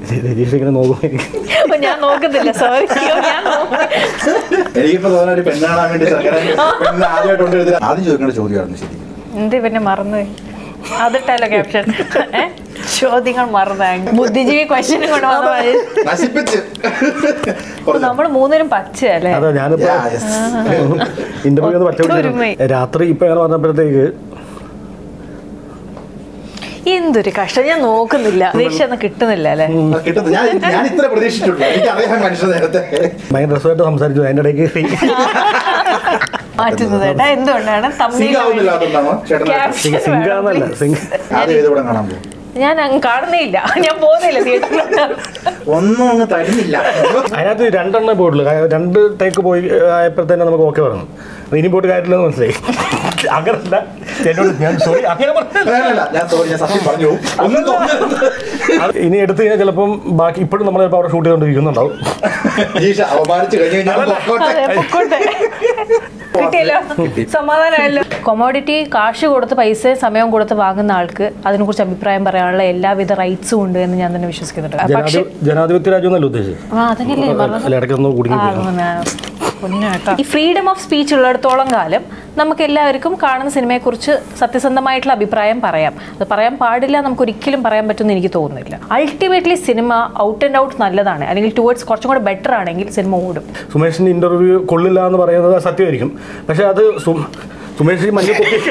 രതീഷ് ഇങ്ങനെ നോക്കുമ്പോൾ അപ്പൊ ഞാൻ നോക്കുന്നില്ല സോറി ഞാൻ നോക്കി എനിക്കിപ്പോ തോന്നുന്ന ഒരു പെണ്ണാണാൻ വേണ്ടി സർക്കാർ പെണ്ണ് ആദ്യമായിട്ട് കൊണ്ടുവരുന്നത് ആദ്യം ചോദിക്കേണ്ട ചോദ്യമായിരുന്നു ശരിക്കും എന്ത് പിന്നെ മറന്നുപോയി അതിട്ടല്ലോ ക്യാപ്ഷൻ ചോദ്യങ്ങൾ മറന്നു ബുദ്ധിജീവി ക്വസ്റ്റ്യൻ കൊണ്ട് വന്ന മാതിരി. നശിപ്പിച്ച് അപ്പൊ നമ്മള് മൂന്നിനും പച്ചയല്ലേ അതെ ഞാനിപ്പോ Yeah, yes. ഇന്റർവ്യൂ ഒന്ന് പച്ച ഒരുമൈ. രാത്രി ഇപ്പൊ അങ്ങനെ വന്നപ്പോഴത്തേക്ക് എന്തൊരു കഷ്ടം ഞാൻ നോക്കുന്നില്ല പ്രതീക്ഷ ഒന്നും കിട്ടുന്നില്ല അല്ലേ ആ, കിട്ടുന്നു ഞാൻ ഞാൻ ഇത്ര പ്രതീക്ഷിച്ചിട്ടുള്ളൂ എനിക്ക് അറിയാൻ മനുഷ്യ നേരത്തെ ഭയങ്കര രസമായിട്ട് സംസാരിച്ചു അതിൻ്റെ ഇടയ്ക്ക് മാറ്റുന്നത് കേട്ടാ എന്തുകൊണ്ടാണ് സിംഗ് ആവുന്നില്ലാത്തതുകൊണ്ടാണോ ചേട്ടൻ Caption സിംഗാന്നല്ല വേണം, സിംഗ് ആദ്യം ഏത് കൂടെ കാണാൻ പോകും ഞാൻ അങ്ങ് കാണുന്നില്ല ഞാൻ പോകുന്നില്ല തിയേറ്ററിലോട്ട് ഒന്നും അങ്ങ് തരുന്നില്ല അതിനകത്ത് രണ്ടെണ്ണേ പോയിട്ടുള്ളൂ കാ- രണ്ട് ടേക്ക് പോയി ആയപ്പോഴത്തേനെ നമുക്ക് ഓക്കെ പറഞ്ഞു അപ്പൊ ഇനി പോയിട്ട് കാര്യമില്ലെന്ന് മനസ്സിലായി അങ്ങനല്ല എന്നോട് ഞാൻ സോറി അങ്ങനെ പറഞ്ഞതല്ല. വേണ്ടല്ല ഞാൻ സോറി ഞാൻ സത്യം പറഞ്ഞു പോകും. ഒന്നും തോന്നരുത് അത് ഇനി എടുത്തു കഴിഞ്ഞാൽ ചിലപ്പം ബാക്കി ഇപ്പോഴും നമ്മൾ ചിലപ്പോൾ അവിടെ ഷൂട്ട് ചെയ്തുകൊണ്ടിരിക്കുന്നുണ്ടാവും ഈശ അവമാനിച്ചു കഴിഞ്ഞ് കഴിഞ്ഞാൽ പൊക്കോട്ടെ. അതെ, പൊക്കോട്ടെ. കിട്ടിയല്ലോ സമാധാനമല്ലോ കൊമോഡിറ്റി കാശ് കൊടുത്ത് പൈസ സമയം കൊടുത്ത് വാങ്ങുന്ന ആൾക്ക് അതിനെക്കുറിച്ച് അഭിപ്രായം പറയാനുള്ള എല്ലാവിധ റൈറ്റ്സും ഉണ്ട് എന്ന് ഞാൻ തന്നെ വിശ്വസിക്കുന്നുണ്ട് പക്ഷെ ജനാധി ജനാധിപത്യ രാജ്യം എന്നല്ല ഉദ്ദേശിച്ചത് ആ അതന്നെയല്ലേ പറഞ്ഞത് അല്ല ഇടയ്ക്ക് ഒന്ന് കുടുങ്ങി ആ, പോയി. അങ്ങനെ. പൊന്നു കേട്ടോ. ഈ ഫ്രീഡം ഓഫ് സ്പീച്ച് ഉള്ളിടത്തോളം കാലം നമുക്ക് എല്ലാവർക്കും കാണുന്ന സിനിമയെക്കുറിച്ച് സത്യസന്ധമായിട്ടുള്ള അഭിപ്രായം പറയാം അത് പറയാൻ പാടില്ല നമുക്ക് ഒരിക്കലും പറയാൻ പറ്റുമെന്ന് എനിക്ക് തോന്നുന്നില്ല ultimately cinema out and out നല്ലതാണ് അല്ലെങ്കിൽ ടുവേർഡ്സ് കുറച്ചും കൂടെ ബെറ്റർ ആണെങ്കിൽ സിനിമ ഓടും സുമേഷിന്റെ ഇന്റർവ്യൂ കൊള്ളില്ല എന്ന് പറയുന്നത് സത്യമായിരിക്കും പക്ഷെ അത് സു- സുമേഷ് ഈ മഞ്ഞ പൊക്കി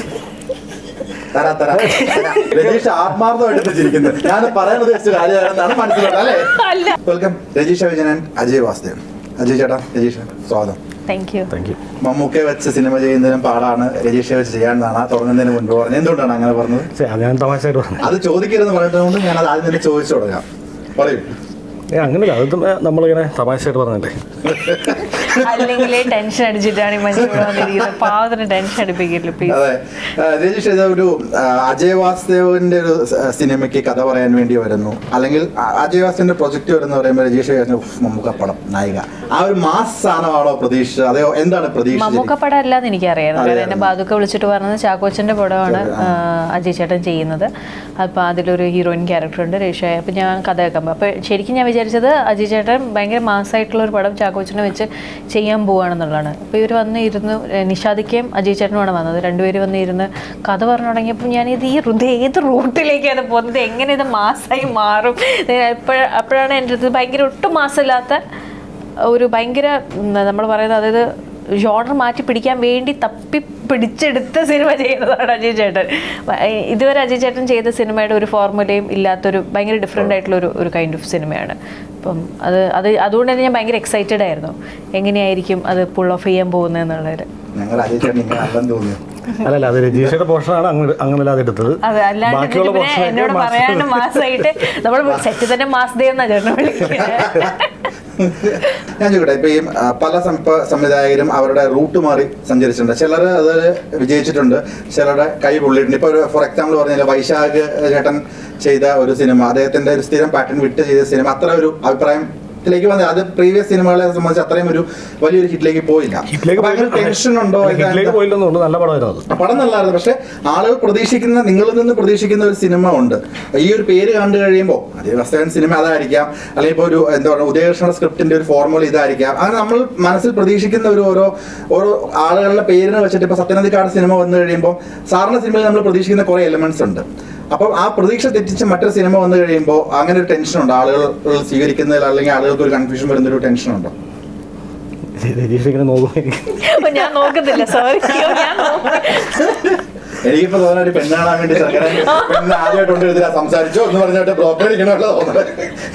തരാ, തരാ, തരാ. രജീഷ് ആത്മാർത്ഥമായിട്ട് ചിരിക്കുന്നത് ഞാൻ പറയാൻ ഉദ്ദേശിച്ച കാര്യമാണെന്നാണ് മനസ്സിലായത് അല്ലേ അല്ല വെൽക്കം രജീഷ വിജയൻ അജയ് വാസുദേവൻ അജയ് ചേട്ടാ രജീഷ് സ്വാഗതം താങ്ക് യു താങ്ക് യു മമ്മൂക്കെ വെച്ച് സിനിമ ചെയ്യുന്നതിനും പാടാണ് രജീഷെ വെച്ച് ചെയ്യാമെന്നാണ് തുടങ്ങുന്നതിന് മുൻപ് പറഞ്ഞത് എന്തുകൊണ്ടാണ് അങ്ങനെ പറഞ്ഞത് അത് ഞാൻ തമാശയായിട്ട് പറഞ്ഞു അത് ചോദിക്കരുതെന്ന് പറഞ്ഞിട്ടുകൊണ്ട് ഞാൻ അത് ആദ്യം തന്നെ ചോദിച്ചു തുടങ്ങാം പറയൂ ഏ അങ്ങനെയല്ല അത് നമ്മളിങ്ങനെ തമാശയായിട്ട് പറഞ്ഞില്ലേ അല്ലെങ്കിൽ ടെൻഷൻ അടിച്ചിട്ടാണ് ഈ മനുഷ്യൻ ഇവിടെ വന്നിരിക്കുന്നത് പാവത്തിന് ടെൻഷൻ അടിപ്പിക്കില്ല പ്ലീസ് അതെ ആ, രജീഷ് ഇത് ഒരു ആ, അജയ് വാസുദേവന്റെ ഒരു സ- സിനിമയ്ക്ക് കഥ പറയാൻ വേണ്ടി വരുന്നു അല്ലെങ്കിൽ ആ, അജയ് വാസുദേവന്റെ പ്രൊജക്ട് വരുന്ന പറയുമ്പോൾ രജീഷ് വിചാരിച്ചു, ഉഫ്, മമ്മൂക്ക പടം നായിക ആ ഒരു മാസ് സാധനമാണോ പ്രതീക്ഷ അതെയോ എന്താണ് പ്രതീക്ഷ മമ്മൂക്ക പടം അല്ലാന്ന് എനിക്കറിയായിരുന്നു കാരണം അറിയാം. എന്നെ ബാദുക്ക വിളിച്ചിട്ട് പറഞ്ഞത് ചാക്കോച്ചന്റെ പടമാണ് ആ, അജയ് ചേട്ടൻ ചെയ്യുന്നത് അപ്പോൾ അതിലൊരു ഹീറോയിൻ ക്യാരക്ടർ ഉണ്ട് രേഷ അപ്പം ഞാൻ കഥ കേൾക്കുമ്പോൾ അപ്പോൾ ശരിക്കും ഞാൻ വിചാരിച്ചത് അജയ് ചേട്ടൻ ഭയങ്കര മാസമായിട്ടുള്ള ഒരു പടം ചാക്കോച്ചനെ വെച്ച് ചെയ്യാൻ പോവുകയാണെന്നുള്ളതാണ് അപ്പോൾ ഇവർ വന്ന് ഇരുന്ന് നിഷാദിക്കയും അജയ് ചേട്ടനുമാണ് വന്നത് രണ്ടുപേരും വന്ന് ഇരുന്ന് കഥ പറഞ്ഞു തുടങ്ങിയപ്പോൾ ഞാനിത് ഈ ഇത് ഏത് റൂട്ടിലേക്കാണ് പോകുന്നത് എങ്ങനെ ഇത് മാസമായി മാറും എപ്പോഴ അപ്പോഴാണ് എൻ്റെ അടുത്ത് ഭയങ്കര ഒട്ടും മാസമില്ലാത്ത ഒരു ഭയങ്കര നമ്മൾ പറയുന്നത് അതായത് ജോണർ മാറ്റി പിടിക്കാൻ വേണ്ടി തപ്പി പിടിച്ചെടുത്ത സിനിമ ചെയ്യുന്നതാണ് അജയ് ചേട്ടൻ വ- ഇതുവരെ അജയ് ചേട്ടൻ ചെയ്ത സിനിമയുടെ ഒരു ഫോർമുലയും ഇല്ലാത്തൊരു ഭയങ്കര ഡിഫറെൻ്റ് ആയിട്ടുള്ള ഒരു ഒരു കൈൻഡ് ഓഫ് സിനിമയാണ് അപ്പം അത് അത് അതുകൊണ്ട് തന്നെ ഞാൻ ഭയങ്കര എക്സൈറ്റഡ് ആയിരുന്നു എങ്ങനെയായിരിക്കും അത് പുൾ ഓഫ് ചെയ്യാൻ പോകുന്നത് എന്നുള്ളത് ഞങ്ങൾ അജയ് ചേട്ടൻ ഇങ്ങനെ അല്ലെന്ന് തോന്നിയോ അല്ലല്ല അത് രജീഷയുടെ പോർഷനാണ് അങ്ങനെ അങ്ങനെ അത് എടുത്തത് അത് അല്ലാണ്ട് ബാക്കിയുള്ള ഇതിന് പിന്നെ എന്നോട് പോർഷനൊക്കെ പറയാണ്ട് മാസം മാസമായിട്ട് നമ്മൾ സെറ്റ് തന്നെ മാസ് ഡേ എന്നാ ചേട്ടൻ വിളിക്കുന്നത് ഞാൻ ചോദിക്കട്ടെ ഇപ്പൊ ഈ ആ, പല സം- ഇപ്പൊ സംവിധായകരും അവരുടെ റൂട്ട് മാറി സഞ്ചരിച്ചിട്ടുണ്ട് ചിലർ അത് വിജയിച്ചിട്ടുണ്ട് ചിലരുടെ കൈ പൊള്ളിയിട്ടുണ്ട് ഇപ്പൊ ഫോർ എക്സാമ്പിൾ പറഞ്ഞാൽ വൈശാഖ് ചേട്ടൻ ചെയ്ത ഒരു സിനിമ അദ്ദേഹത്തിന്റെ ഒരു സ്ഥിരം പാറ്റേൺ വിട്ട് ചെയ്ത സിനിമ അത്ര ഒരു അഭിപ്രായത്തിലേക്ക് വന്നത് അത് പ്രീവിയസ് സിനിമകളെ സംബന്ധിച്ച് അത്രയും ഒരു വലിയൊരു ഹിറ്റിലേക്ക് പോയില്ല ഹിറ്റിലേക്ക് അപ്പൊ അങ്ങനെ ടെൻഷൻ ഉണ്ടോ ഹിറ്റിലേക്ക് പോയില്ലെന്നുള്ളൂ നല്ല പടമായിരുന്നു അത് ആ പടം നല്ലതായിരുന്നു പക്ഷെ ആളുകൾ പ്രതീക്ഷിക്കുന്ന നിങ്ങളിൽ നിന്ന് പ്രതീക്ഷിക്കുന്ന ഒരു സിനിമ ഉണ്ട് ഈ ഒരു പേര് കണ്ടു കഴിയുമ്പോൾ അതേ വസ്തുവൻ സിനിമ അതായിരിക്കാം അല്ലെങ്കിൽ ഇപ്പോൾ ഒരു എന്താ പറയുക ഉദയകൃഷ്ണ സ്ക്രിപ്റ്റിന്റെ ഒരു ഫോർമുല ഇതായിരിക്കാം അങ്ങനെ നമ്മൾ മനസ്സിൽ പ്രതീക്ഷിക്കുന്ന ഒരു ഓരോ ഓരോ ആളുകളുടെ പേരിനെ വെച്ചിട്ട് ഇപ്പോൾ സത്യനന്ദിക്കാട് സിനിമ വന്നു കഴിയുമ്പോൾ സാറിന്റെ സിനിമയിൽ നമ്മൾ പ്രതീക്ഷിക്കുന്ന കുറേ എലമെന്റ്സ് ഉണ്ട് അപ്പം ആ പ്രതീക്ഷ തെറ്റിച്ച് മറ്റൊരു സിനിമ വന്നു കഴിയുമ്പോൾ അങ്ങനെ ഒരു ടെൻഷൻ ഉണ്ട് ആളുകൾ സ്വീകരിക്കുന്നതിൽ അല്ലെങ്കിൽ ആളുകൾക്ക് ഒരു കൺഫ്യൂഷൻ വരുന്ന ഒരു ടെൻഷൻ ഉണ്ടോ രജീഷ് ഇങ്ങനെ നോക്കുമ്പോൾ അപ്പൊ ഞാൻ നോക്കുന്നില്ല സോറി ഞാൻ നോക്കുന്നില്ല എനിക്കിപ്പോ തോന്നുന്ന ഒരു പെണ്ണാണാൻ വേണ്ടി സർക്കാർ പെണ്ണ് ആദ്യമായിട്ട് കൊണ്ടുവരുന്നില്ല സംസാരിച്ചോ എന്ന് പറഞ്ഞിട്ട് ബ്രോക്കർ ഇരിക്കണമല്ലോ തോന്നുന്നത്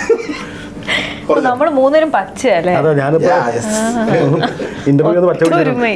പറഞ്ഞോ. നമ്മൾ മൂന്നിനും പച്ചയല്ലേ അതെ ഞാനിപ്പോ Yeah, yes. ഇന്റർവ്യൂ ഒന്ന് പച്ച ഒരുമൈ.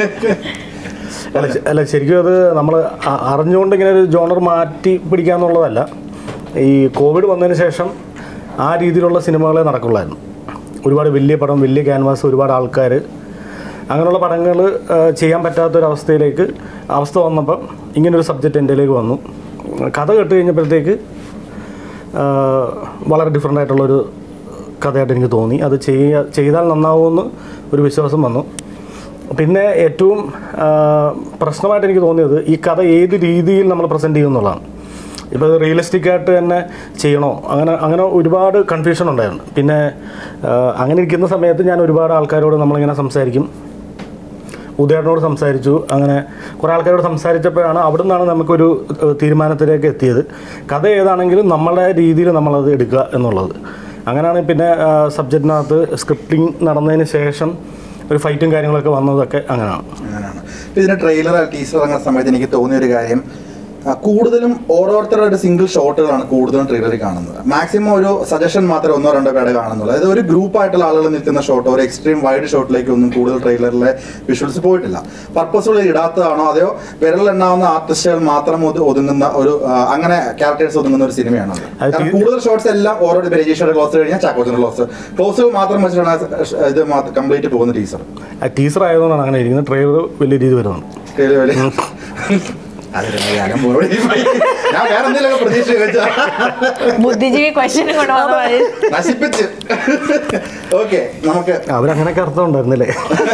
അല്ല ശ- അല്ല ശരിക്കും അത് നമ്മൾ അറിഞ്ഞുകൊണ്ട് ഇങ്ങനെ ഒരു ജോണർ മാറ്റി പിടിക്കാന്നുള്ളതല്ല ഈ കോവിഡ് വന്നതിന് ശേഷം ആ രീതിയിലുള്ള സിനിമകളെ നടക്കുള്ളായിരുന്നു ഒരുപാട് വലിയ പടം വലിയ ക്യാൻവാസ് ഒരുപാട് ആൾക്കാർ അങ്ങനെയുള്ള പടങ്ങൾ ചെയ്യാൻ പറ്റാത്തൊരവസ്ഥയിലേക്ക് അവസ്ഥ വന്നപ്പം ഇങ്ങനൊരു സബ്ജക്റ്റ് എൻ്റെലേക്ക് വന്നു കഥ കേട്ട് കഴിഞ്ഞപ്പോഴത്തേക്ക് ആ, വളരെ ഡിഫറെൻ്റ് ആയിട്ടുള്ളൊരു കഥയായിട്ട് എനിക്ക് തോന്നി അത് ചെയ്യ ചെയ്താൽ നന്നാവുമെന്ന് ഒരു വിശ്വാസം വന്നു പിന്നെ ഏറ്റവും ആ, പ്രശ്നമായിട്ട് എനിക്ക് തോന്നിയത് ഈ കഥ ഏത് രീതിയിൽ നമ്മൾ പ്രസൻറ്റ് ചെയ്യുമെന്നുള്ളതാണ് ഇപ്പോൾ ഇത് റിയലിസ്റ്റിക് ആയിട്ട് തന്നെ ചെയ്യണോ അങ്ങനെ അങ്ങനെ ഒരുപാട് കൺഫ്യൂഷൻ ഉണ്ടായിരുന്നു പിന്നെ ആ, അങ്ങനെ ഇരിക്കുന്ന സമയത്ത് ഞാൻ ഒരുപാട് ആൾക്കാരോട് നമ്മളിങ്ങനെ സംസാരിക്കും ഉദയേട്ടനോട് സംസാരിച്ചു അങ്ങനെ കുറേ ആൾക്കാരോട് സംസാരിച്ചപ്പോഴാണ് അവിടെ നിന്നാണ് നമുക്കൊരു ഏഹ്, തീരുമാനത്തിലേക്ക് എത്തിയത് കഥ ഏതാണെങ്കിലും നമ്മളുടെ രീതിയിൽ നമ്മളത് എടുക്കുക എന്നുള്ളത് അങ്ങനെയാണ് പിന്നെ സബ്ജക്റ്റിനകത്ത് സ്ക്രിപ്റ്റിംഗ് നടന്നതിന് ശേഷം ഒരു ഫൈറ്റും കാര്യങ്ങളൊക്കെ വന്നതൊക്കെ അങ്ങനെയാണ് അങ്ങനെയാണ് ഇപ്പൊ ഇതിന്റെ ട്രെയിലർ ടീസർ ഇറങ്ങുന്ന സമയത്ത് എനിക്ക് തോന്നിയ ഒരു കാര്യം ആ, കൂടുതലും ഓരോരുത്തരുടെ ഒരു സിംഗിൾ ഷോട്ടുകളാണ് കൂടുതലും ട്രെയിലറിൽ കാണുന്നത് മാക്സിമം ഒരു സജഷൻ മാത്രമേ ഒന്നോ രണ്ടോ പേരെ കാണുന്നുള്ളൂ അതായത് ഒരു ഗ്രൂപ്പ് ആയിട്ടുള്ള ആളുകൾ നിൽക്കുന്ന ഷോട്ടോ ഒരു എക്സ്ട്രീം വൈഡ് ഷോട്ടിലേക്ക് ഒന്നും കൂടുതൽ ട്രെയിലറിലെ വിഷ്വൽസ് പോയിട്ടില്ല പർപ്പസ്ഫുൾ ഇടാത്തതാണോ അതെയോ വിരലെണ്ണാവുന്ന ആർട്ടിസ്റ്റുകൾ മാത്രം ഒതു- ഒതുങ്ങുന്ന ഒരു ആ, അങ്ങനെ ക്യാരക്ടേഴ്സ് ഒതുങ്ങുന്ന ഒരു സിനിമയാണ് അത് അത് കാരണം ടി- കൂടുതൽ ഷോട്ട്സ് എല്ലാം ഓരോ രജീഷയുടെ ക്ലോസ് കഴിഞ്ഞാൽ ചാക്കോച്ചന്റെ ക്ലോസ് ക്ലോസ് മാത്രം വെച്ചിട്ടാണ് ആ ഇത് കംപ്ലീറ്റ് പോകുന്ന ടീസർ ആ ടീസർ ആയതുകൊണ്ടാണ് അങ്ങനെ ഇരിക്കുന്നത് ട്രെയിലർ വലിയ രീതി വരുന്നുണ്ട് വലിയ വലിയ അതിലൊന്നും ഞാനും മറുപടി പോയി. ഞാൻ വേറെ എന്തെങ്കിലും പ്രതീക്ഷ വെച്ചാ ബുദ്ധിജീവി ക്വസ്റ്റ്യൻ കൊണ്ടുവന്ന മതി നശിപ്പിച്ച് ഓക്കെ നമുക്ക് അവരങ്ങനെയൊക്കെ അർത്ഥം ഉണ്ടായിരുന്നില്ലേ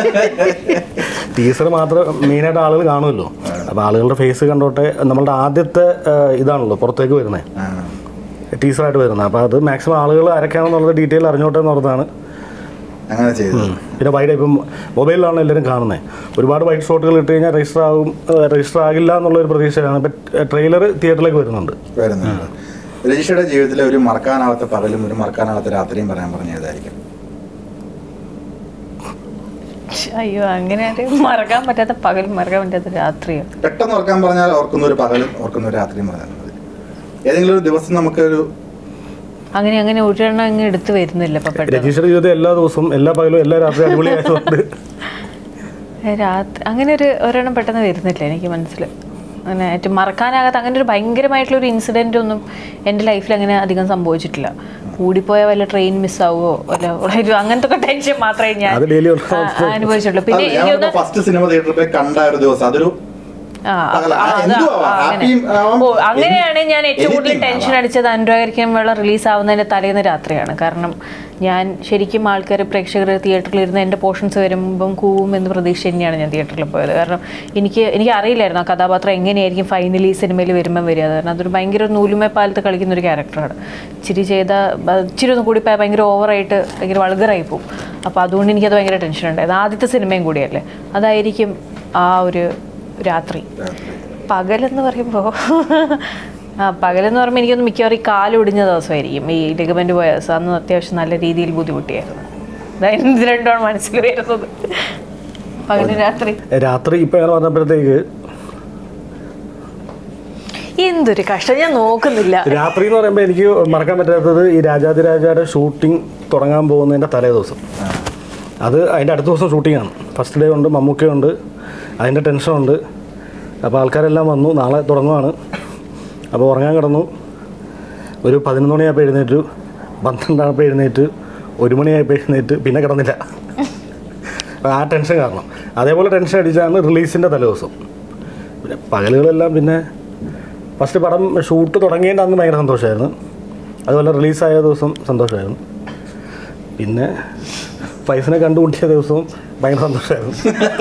ടീസർ മാത്രം മെയിനായിട്ട് ആളുകൾ കാണുമല്ലോ അപ്പോൾ ആളുകളുടെ ഫേസ് കണ്ടോട്ടെ നമ്മളുടെ ആദ്യത്തെ ആ, ഇതാണല്ലോ പുറത്തേക്ക് വരുന്നത് ആ, ടീസറായിട്ട് വരുന്നത് അപ്പോൾ അത് മാക്സിമം ആളുകൾ ആരൊക്കെയാണെന്നുള്ളത് ഡീറ്റെയിൽ അറിഞ്ഞോട്ടെ എന്നുള്ളതാണ് അങ്ങനെ ചെയ്തു പിന്നെ വൈഡ് ഇപ്പം മൊബൈലിലാണ് എല്ലാവരും കാണുന്നത് ഒരുപാട് വൈഡ് ഷോട്ടുകൾ ഇട്ട് കഴിഞ്ഞാൽ രജിസ്റ്റർ ആകും രജിസ്റ്റർ ആകില്ല എന്നുള്ളൊരു പ്രതീക്ഷയാണ് ഇപ്പം ട്രെയിലർ തിയേറ്ററിലേക്ക് വരുന്നുണ്ട് വരുന്നുണ്ട് രജിഷയുടെ ജീവിതത്തിലെ ഒരു മറക്കാനാവാത്ത പകലും ഒരു മറക്കാനാവാത്ത രാത്രിയും പറയാൻ പറഞ്ഞ ഏതായിരിക്കും അയ്യോ അങ്ങനെ മറക്കാൻ പറ്റാത്ത പകലും മറക്കാൻ പറ്റാത്ത രാത്രിയോ പെട്ടെന്ന് ഓർക്കാൻ പറഞ്ഞാൽ ഓർക്കുന്ന ഒരു പകലും ഓർക്കുന്ന ഒരു രാത്രിയും പറഞ്ഞാൽ മതി ഏതെങ്കിലും ഒരു ദിവസം നമുക്കൊരു അങ്ങനെ അങ്ങനെ ഒരെണ്ണം അങ്ങ് എടുത്ത് വരുന്നില്ല ഇപ്പൊ പെട്ടെന്ന് രജീഷയുടെ ജീവിതം എല്ലാ ദിവസവും എല്ലാ പകലും എല്ലാ രാത്രി അടിപൊളിയായതുകൊണ്ട് ഏ, രാത്രി അങ്ങനെ ഒരു ഒരെണ്ണം പെട്ടെന്ന് വരുന്നില്ല എനിക്ക് മനസ്സിൽ അങ്ങനെ ഏറ്റവും മറക്കാനാകാത്ത അങ്ങനെ ഒരു ഭയങ്കരമായിട്ടുള്ള ഒരു ഇൻസിഡൻ്റ് ഒന്നും എൻ്റെ ലൈഫിൽ അങ്ങനെ അധികം സംഭവിച്ചിട്ടില്ല കൂടിപ്പോയ വല്ല ട്രെയിൻ മിസ്സാവോ വല്ല ഒരു അങ്ങനത്തെ ഒക്കെ ടെൻഷൻ മാത്രമേ ഞാൻ അത് daily ഉള്ള ആ, അനുഭവിച്ചിട്ടുള്ളൂ പിന്നെ എനിക്കൊന്ന് ഫസ്റ്റ് സിനിമ തിയേറ്ററിൽ പോയി കണ്ട ഒരു ദിവസം അതൊരു ആ, പകല. ആ, ആ, അതാ, എന്തും ആവാം. ആ, അങ്ങനെ. ഹാപ്പിയും ആവാം. ഓ അങ്ങനെയാണ് ഞാൻ ഏറ്റവും കൂടുതൽ Anything ടെൻഷൻ ആവാം. അടിച്ചത് അനുരാഗരിക്കാൻ വേള റിലീസ് ആവുന്നതിന്റെ തലേന്ന് രാത്രിയാണ് കാരണം ഞാൻ ശരിക്കും ആൾക്കാർ പ്രേക്ഷകർ തിയേറ്ററിൽ ഇരുന്ന് എൻ്റെ പോർഷൻസ് വരുമ്പം കൂവും എന്ന് പ്രതീക്ഷ തന്നെയാണ് ഞാൻ തിയേറ്ററിൽ പോയത് കാരണം എനിക്ക് എനിക്ക് അറിയില്ലായിരുന്നു ആ കഥാപാത്രം എങ്ങനെയായിരിക്കും ഫൈനലി സിനിമയിൽ വരുമ്പം വരിക കാരണം അതൊരു ഭയങ്കര ഒരു നൂലുമേ പാലത്ത് കളിക്കുന്ന ഒരു ക്യാരക്ടറാണ് ഇച്ചിരി ചെയ്ത ബ- ഇച്ചിരി ഒന്നും കൂടി പോയാൽ ഭയങ്കര ഓവറായിട്ട് ഭയങ്കര വൾഗറായി പോകും അപ്പോൾ അതുകൊണ്ട് എനിക്കത് ഭയങ്കര ടെൻഷൻ ഉണ്ടായത് ആദ്യത്തെ സിനിമയും കൂടിയല്ലേ അതായിരിക്കും ആ ഒരു രാത്രി പകലെന്ന് പറയുമ്പോൾ ആ പകലെന്ന് പറയുമ്പോൾ എനിക്കൊന്ന് മിക്കവാറും ഈ കാലൊടിഞ്ഞ ദിവസമായിരിക്കും ഈ ലിഗമെന്റ് പോയ ദിവസം അന്ന് അത്യാവശ്യം നല്ല രീതിയിൽ ബുദ്ധിമുട്ടിയായിരുന്നു അതായത് ഇത് രണ്ടുമാണ് മനസ്സിൽ വരുന്നത് പകല് രാത്രി രാത്രി ഇപ്പം അങ്ങനെ പറഞ്ഞപ്പോഴത്തേക്ക് എന്തൊരു കഷ്ടം ഞാൻ നോക്കുന്നില്ല രാത്രി എന്ന് പറയുമ്പോൾ എനിക്ക് മറക്കാൻ പറ്റാത്തത് ഈ രാജാതിരാജയുടെ ഷൂട്ടിംഗ് തുടങ്ങാൻ പോകുന്നതിൻ്റെ തലേ ദിവസം അത് അതിൻ്റെ അടുത്ത ദിവസം ഷൂട്ടിങ്ങാണ് ഫസ്റ്റ് ഡേ ഉണ്ട് മമ്മൂക്കയുണ്ട് അതിൻ്റെ ടെൻഷനുണ്ട് അപ്പോൾ ആൾക്കാരെല്ലാം വന്നു നാളെ തുടങ്ങുവാണ് അപ്പോൾ ഉറങ്ങാൻ കിടന്നു ഒരു പതിനൊന്ന് മണിയായപ്പോൾ എഴുന്നേറ്റു പന്ത്രണ്ടായപ്പോൾ എഴുന്നേറ്റ് ഒരു മണിയായപ്പോൾ എഴുന്നേറ്റ് പിന്നെ കിടന്നില്ല അപ്പോൾ ആ ടെൻഷൻ കാരണം അതേപോലെ ടെൻഷൻ അടിച്ചാണ് റിലീസിൻ്റെ തലേദിവസം പിന്നെ പകലുകളെല്ലാം പിന്നെ ഫസ്റ്റ് പടം ഷൂട്ട് തുടങ്ങിയതിൻ്റെ അന്ന് ഭയങ്കര സന്തോഷമായിരുന്നു അതുപോലെ റിലീസായ ദിവസം സന്തോഷമായിരുന്നു പിന്നെ ഫൈസിനെ കണ്ടുമുട്ടിയ ദിവസവും ഭയങ്കര സന്തോഷമായിരുന്നു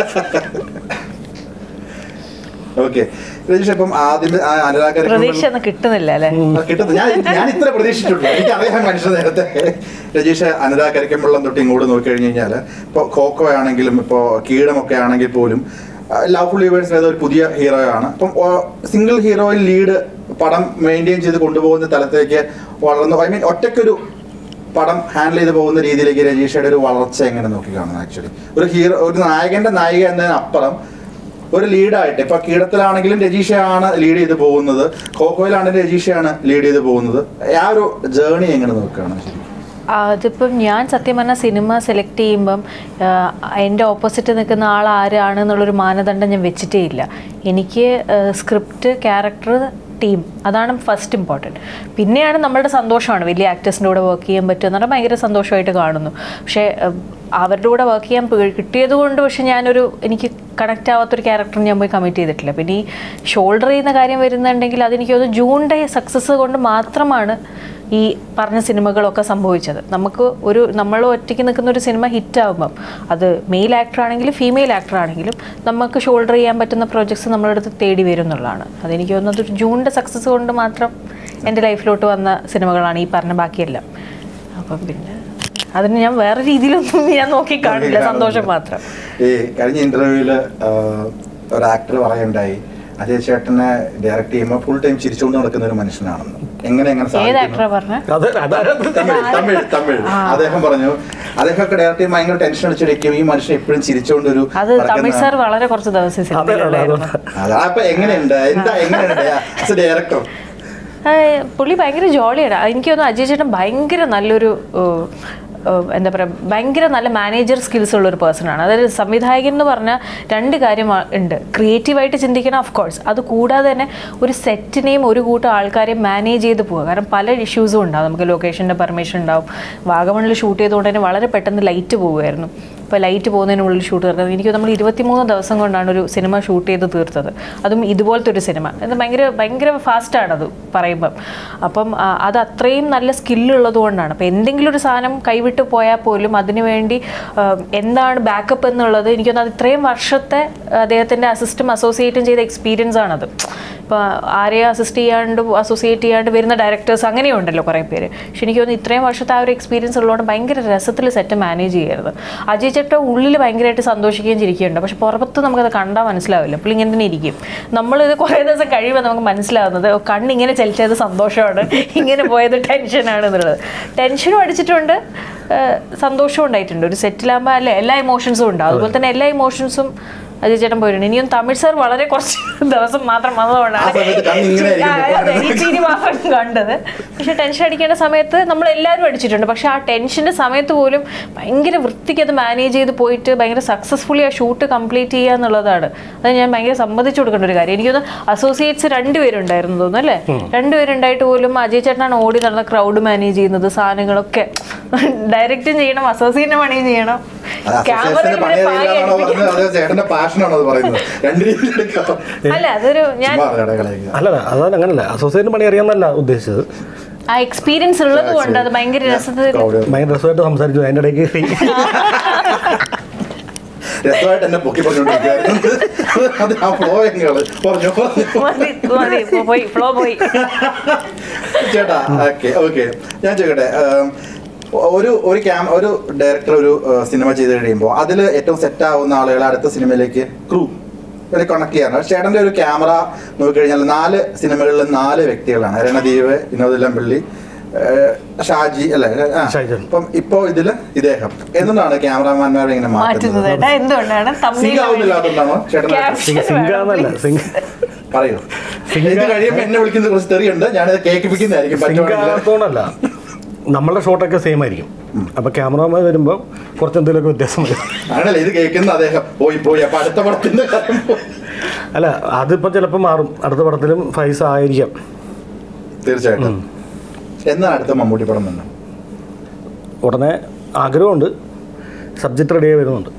ഓക്കെ രജീഷ് ഇപ്പം ആദ്യമേ ആ അനുരാഗ് പ്രതീക്ഷ ഒന്നും കിട്ടുന്നില്ല അല്ലേ ആ, കിട്ടുന്നു ഞാൻ ഞാൻ ഇത്ര പ്രതീക്ഷിച്ചിട്ടുള്ളൂ എനിക്ക് അറിയാൻ മനുഷ്യ നേരത്തെ രജീഷ് അനുരാഗ് കരിക്കമ്പള്ളം തൊട്ട് ഇങ്ങോട്ട് നോക്കി കഴിഞ്ഞ് കഴിഞ്ഞാൽ ഇപ്പോൾ കോക്കോ ആണെങ്കിലും ഇപ്പോൾ കീടമൊക്കെ ആണെങ്കിൽ പോലും ലവ് ഫുൾ യൂവേഴ്സ് ഏതോ ഒരു പുതിയ ഹീറോ ആണ് അപ്പം സിംഗിൾ ഹീറോയിൽ ലീഡ് പടം മെയിൻറ്റെയിൻ ചെയ്ത് കൊണ്ടുപോകുന്ന തലത്തേക്ക് വളർന്നു ഐ മീൻ ഒറ്റയ്ക്കൊരു പടം ഹാൻഡിൽ ചെയ്ത് പോകുന്ന രീതിയിലേക്ക് രജീഷയുടെ ഒരു വളർച്ച എങ്ങനെ നോക്കി കാണുന്നു ആക്ച്വലി ഒരു ഹീറോ ഒരു നായകന്റെ നായിക എന്നതിനപ്പുറം ഒരു ലീഡായിട്ട് ഇപ്പൊ കീടത്തിലാണെങ്കിലും രജീഷയാണ് ലീഡ് ചെയ്ത് പോകുന്നത് കോക്കോയിലാണെങ്കിലും രജീഷയാണ് ലീഡ് ചെയ്ത് പോകുന്നത് ആ ഒരു ജേണി എങ്ങനെ നോക്കുകയാണ് ശരി അതിപ്പം ഞാൻ സത്യം പറഞ്ഞാൽ സിനിമ സെലക്ട് ചെയ്യുമ്പം ആഹ്, എൻ്റെ ഓപ്പോസിറ്റ് നിൽക്കുന്ന ആൾ ആരാണ് എന്നുള്ളൊരു മാനദണ്ഡം ഞാൻ വെച്ചിട്ടേ ഇല്ല എനിക്ക് സ്ക്രിപ്റ്റ് ക്യാരക്ടർ ടീം അതാണ് ഫസ്റ്റ് ഇമ്പോർട്ടൻറ്റ് പിന്നെയാണ് നമ്മളുടെ സന്തോഷമാണ് വലിയ ആക്ടേഴ്സിൻ്റെ കൂടെ വർക്ക് ചെയ്യാൻ പറ്റുക എന്ന് പറഞ്ഞാൽ ഭയങ്കര സന്തോഷമായിട്ട് കാണുന്നു പക്ഷേ ആഹ്, അവരുടെ കൂടെ വർക്ക് ചെയ്യാൻ പ- കിട്ടിയത് കൊണ്ട് പക്ഷെ ഞാനൊരു എനിക്ക് കണക്റ്റ് ആവാത്തൊരു ക്യാരക്ടർ ഞാൻ പോയി കമ്മിറ്റ് ചെയ്തിട്ടില്ല പിന്നെ ഈ ഷോൾഡർ ചെയ്യുന്ന കാര്യം വരുന്നുണ്ടെങ്കിൽ അതെനിക്ക് തോന്നുന്നു ജൂൺ ഡേ സക്സസ് കൊണ്ട് മാത്രമാണ് ഈ പറഞ്ഞ സിനിമകളൊക്കെ സംഭവിച്ചത് നമുക്ക് ഒരു നമ്മൾ ഒറ്റയ്ക്ക് നിൽക്കുന്ന ഒരു സിനിമ ഹിറ്റാകുമ്പം അത് മെയിൽ ആക്ടർ ആണെങ്കിലും ഫീമെയിൽ ആക്ടർ ആണെങ്കിലും നമുക്ക് ഷോൾഡർ ചെയ്യാൻ പറ്റുന്ന പ്രോജക്ട്സ് നമ്മുടെ അടുത്ത് തേടി വരും എന്നുള്ളതാണ് അതെനിക്ക് തോന്നുന്നത് ഒരു ജൂണിൻ്റെ സക്സസ് കൊണ്ട് മാത്രം എൻ്റെ ലൈഫിലോട്ട് വന്ന സിനിമകളാണ് ഈ പറഞ്ഞ ബാക്കിയെല്ലാം അപ്പം പിന്നെ അതിന് ഞാൻ വേറെ രീതിയിലൊന്നും ഞാൻ നോക്കി കാണില്ല സന്തോഷം മാത്രം ഈ കഴിഞ്ഞ ഇന്റർവ്യൂവില് ഒരു ആക്ടർ പറയുണ്ടായി അജയ് ചേട്ടനെ ഡയറക്ട് ചെയ്യുമ്പോൾ ഫുൾ ടൈം ചിരിച്ചുകൊണ്ട് നടക്കുന്ന ഒരു മനുഷ്യനാണെന്ന് എങ്ങനെ എങ്ങനെ ഏത് സാധിക്കുന്നു? ആക്ടറാ പറഞ്ഞ അത് അതാരാ തമിഴ് തമിഴ് തമിഴ് അദ്ദേഹം പറഞ്ഞു അദ്ദേഹമൊക്കെ ഡയറക്റ്റ് ചെയ്യുമ്പോൾ ഭയങ്കര ടെൻഷൻ അടിച്ചിരിക്കും ഈ മനുഷ്യൻ എപ്പോഴും ചിരിച്ചുകൊണ്ട് ഒരു അത് തമിഴ് സാർ വളരെ കുറച്ച് ദിവസം അതെ സിനിമയിലുണ്ടായിരുന്നു അതാ അപ്പൊ എങ്ങനെയുണ്ട് എന്താ എങ്ങനെയുണ്ട് ഡയറക്ടർ ആ, പുള്ളി ഭയങ്കര ജോളിയാണ് എനിക്ക് തോന്നുന്നു അജയ് ചേട്ടൻ ഭയങ്കര നല്ലൊരു ഏഹ്, ഏഹ്, എന്താ പറയുക ഭയങ്കര നല്ല മാനേജർ സ്കിൽസ് ഉള്ള ഒരു പേഴ്സൺ ആണ് അതായത് സംവിധായകൻ എന്ന് പറഞ്ഞാൽ രണ്ട് കാര്യം ആ- ഉണ്ട് ക്രിയേറ്റീവായിട്ട് ചിന്തിക്കണം ഓഫ് കോഴ്സ് അത് കൂടാതെ തന്നെ ഒരു സെറ്റിനെയും ഒരു കൂട്ടം ആൾക്കാരെയും മാനേജ് ചെയ്ത് പോവുക കാരണം പല ഇഷ്യൂസും ഉണ്ടാവും നമുക്ക് ലൊക്കേഷൻ്റെ പെർമിഷൻ ഉണ്ടാവും വാഗമണിൽ ഷൂട്ട് ചെയ്തുകൊണ്ട് തന്നെ വളരെ പെട്ടെന്ന് ലൈറ്റ് പോവുമായിരുന്നു ഇപ്പോൾ ലൈറ്റ് പോകുന്നതിനുള്ളിൽ ഷൂട്ട് തീർക്കുന്നത് എനിക്ക് നമ്മൾ ഇരുപത്തിമൂന്ന് ദിവസം കൊണ്ടാണ് ഒരു സിനിമ ഷൂട്ട് ചെയ്ത് തീർത്തത് അതും ഇതുപോലത്തെ ഒരു സിനിമ ഇത് ഭയങ്കര ഭയങ്കര ഫാസ്റ്റാണത് പറയുമ്പം അപ്പം ആ, അത് അത്രയും നല്ല സ്കില്ലുള്ളത് കൊണ്ടാണ് അപ്പോൾ എന്തെങ്കിലും ഒരു സാധനം കൈവിട്ട് പോയാൽ പോലും അതിനു വേണ്ടി ആ, എന്താണ് ബാക്കപ്പ് എന്നുള്ളത് എനിക്കൊന്ന് അത് ഇത്രയും വർഷത്തെ അദ്ദേഹത്തിൻ്റെ അസിസ്റ്റും അസോസിയേറ്റും ചെയ്ത എക്സ്പീരിയൻസ് ആണത് ഇപ്പോൾ ആരെയും അസിസ്റ്റ് ചെയ്യാണ്ട് അസോസിയേറ്റ് ചെയ്യാണ്ട് വരുന്ന ഡയറക്ടേഴ്സ് അങ്ങനെയുണ്ടല്ലോ കുറേ പേര് പക്ഷെ എനിക്ക് തോന്നുന്നു ഇത്രയും വർഷത്തെ ആ ഒരു എക്സ്പീരിയൻസ് ഉള്ളതുകൊണ്ട് ഭയങ്കര രസത്തിൽ സെറ്റ് മാനേജ് ചെയ്യരുത് അജയ് ചേട്ട ഉള്ളിൽ ഭയങ്കരമായിട്ട് സന്തോഷിക്കുകയും ചിരിക്കുകയുണ്ട് പക്ഷെ പുറത്ത് നമുക്കത് കണ്ടാൽ മനസ്സിലാവില്ല പുള്ളി ഇങ്ങനെ തന്നെ ഇരിക്കും നമ്മളിത് കുറേ ദിവസം കഴിയുമ്പോൾ നമുക്ക് മനസ്സിലാവുന്നത് ഓ, കണ്ണിങ്ങനെ ചലിച്ചത് സന്തോഷമാണ് ഇങ്ങനെ പോയത് ടെൻഷനാണ് എന്നുള്ളത് ടെൻഷനും അടിച്ചിട്ടുണ്ട് ഏഹ് സന്തോഷവും ഉണ്ടായിട്ടുണ്ട് ഒരു സെറ്റിലാകുമ്പോൾ അല്ലേ എല്ലാ ഇമോഷൻസും ഉണ്ടാവും അതുപോലെ തന്നെ എല്ലാ ഇമോഷൻസും അജയ് ചേട്ടൻ പോയിട്ടുണ്ട് ഇനിയും തമിഴ് സാർ വളരെ കുറച്ച് ദിവസം മാത്രം ആ സമയത്ത് കണ്ണ് ഇങ്ങനെ ആയിരിക്കും വന്നതുകൊണ്ടാണ് ഇച്ചിരി മാത്രം കണ്ടത് പക്ഷെ ടെൻഷൻ അടിക്കേണ്ട സമയത്ത് നമ്മൾ എല്ലാവരും അടിച്ചിട്ടുണ്ട് പക്ഷെ ആ ടെൻഷന്റെ സമയത്ത് പോലും ഭയങ്കര വൃത്തിക്ക് അത് മാനേജ് ചെയ്ത് പോയിട്ട് ഭയങ്കര സക്സസ്ഫുള്ളി ആ ഷൂട്ട് കംപ്ലീറ്റ് ചെയ്യുക എന്നുള്ളതാണ് അത് ഞാൻ ഭയങ്കര സമ്മതിച്ചു കൊടുക്കേണ്ട ഒരു കാര്യം എനിക്കൊന്ന് അസോസിയേറ്റ്സ് രണ്ടുപേരുണ്ടായിരുന്നു തോന്നുന്നു അല്ലേ രണ്ടുപേരുണ്ടായിട്ട് പോലും അജയ് ചേട്ടനാണ് ഓടി നടന്ന ക്രൗഡ് മാനേജ് ചെയ്യുന്നത് സാധനങ്ങളൊക്കെ ഡയറക്റ്റും ചെയ്യണം അസോസിയേറ്റിനെ പണിയും ചെയ്യണം അത് അസോസിയേഷന്റെ പണി ക്യാമറയിൽ അറിയില്ലാന്നാണോ പറഞ്ഞത് അതോ ചേട്ടന്റെ പാഷനാണോ അത് പറയുന്നത് രണ്ട് രീതിയിലെടുക്കാം അല്ല അതൊരു ഞാൻ ചുമ്മാ അറിയാതെ കളയുക. അല്ലല്ല അതാണ് അങ്ങനല്ല അസോസിയേറ്റ് പണി അറിയാമെന്നല്ല ഉദ്ദേശിച്ചത് ആ എക്സ്പീരിയൻസ് ഉള്ളത് കൊണ്ട് അത് ഭയങ്കര രസത്തിൽ Crowd. ഭയങ്കര രസമായിട്ട് സംസാരിച്ചു അതിൻ്റെ ഇടയ്ക്ക് ഈ രസമായിട്ട് എന്നെ പൊക്കി പറഞ്ഞുകൊണ്ടിരിക്കുകയായിരുന്നു അത് ആ ഫ്ലോ എങ്ങനെ പറഞ്ഞു പറഞ്ഞു മതി മതി ഇപ്പൊ പോയി ഫ്ലോ പോയി ചേട്ടാ ഓക്കെ ഓക്കെ ഞാൻ ചോദിക്കട്ടെ ഉം, ഒരു ഒരു ക്യാം ഒരു ഡയറക്ടർ ഒരു ഏഹ്, സിനിമ ചെയ്ത് കഴിയുമ്പോൾ അതിൽ ഏറ്റവും സെറ്റ് ആവുന്ന ആളുകളെ അടുത്ത സിനിമയിലേക്ക് ക്രൂ ഇവരെ കണക്ട് ചെയ്യാറുണ്ട് ചേട്ടൻ്റെ ഒരു ക്യാമറ നോക്കിക്കഴിഞ്ഞാൽ നാല് സിനിമകളിൽ നാല് വ്യക്തികളാണ് രണദീപ് വിനോദ് ലമ്പള്ളി ഏഹ്, ഷാജി അല്ലേ ആ. ഷാജൻ. അപ്പം ഇപ്പോ ഇതില് ഇദ്ദേഹം എന്തുകൊണ്ടാണ് ക്യാമറാമാൻമാരെ ഇങ്ങനെ മാറ്റുന്നത് മാറ്റുന്നത് കേട്ടാ എന്തുകൊണ്ടാണ് സിങ്ക് ആവുന്നില്ലാത്തതുകൊണ്ടാണോ ചേട്ടൻ സിംഗ് സിംഗാന്നല്ല സിംഗ് പറയൂ ഇത് കഴിയുമ്പോൾ എന്നെ വിളിക്കുന്ന കുറച്ച് തെറിയുണ്ട് ഞാനത് കേൾപ്പിക്കുന്നതായിരിക്കും പറ്റുവാണെങ്കിൽ സിംഗാത്തോണ്ടല്ല നമ്മളുടെ ഷോട്ടൊക്കെ സെയിം ആയിരിക്കും അപ്പൊ ക്യാമറമാൻ വരുമ്പോൾ കുറച്ച് എന്തെങ്കിലുമൊക്കെ വ്യത്യാസം വരും ആണല്ലേ ഇത് കേൾക്കുന്ന അദ്ദേഹം പോയി പോയി അപ്പൊ അടുത്ത പടത്തിന്റെ കാര്യം പോയി. അല്ല അതിപ്പോൾ ചിലപ്പോൾ മാറും അടുത്ത പടത്തിലും ഫൈസ് ആയിരിക്കാം തീർച്ചയായിട്ടും എന്നാണ് അടുത്ത മമ്മൂട്ടി പടം തന്നെ ഉടനെ ആഗ്രഹമുണ്ട് സബ്ജക്റ്റ് റെഡിയായി വരുന്നുണ്ട്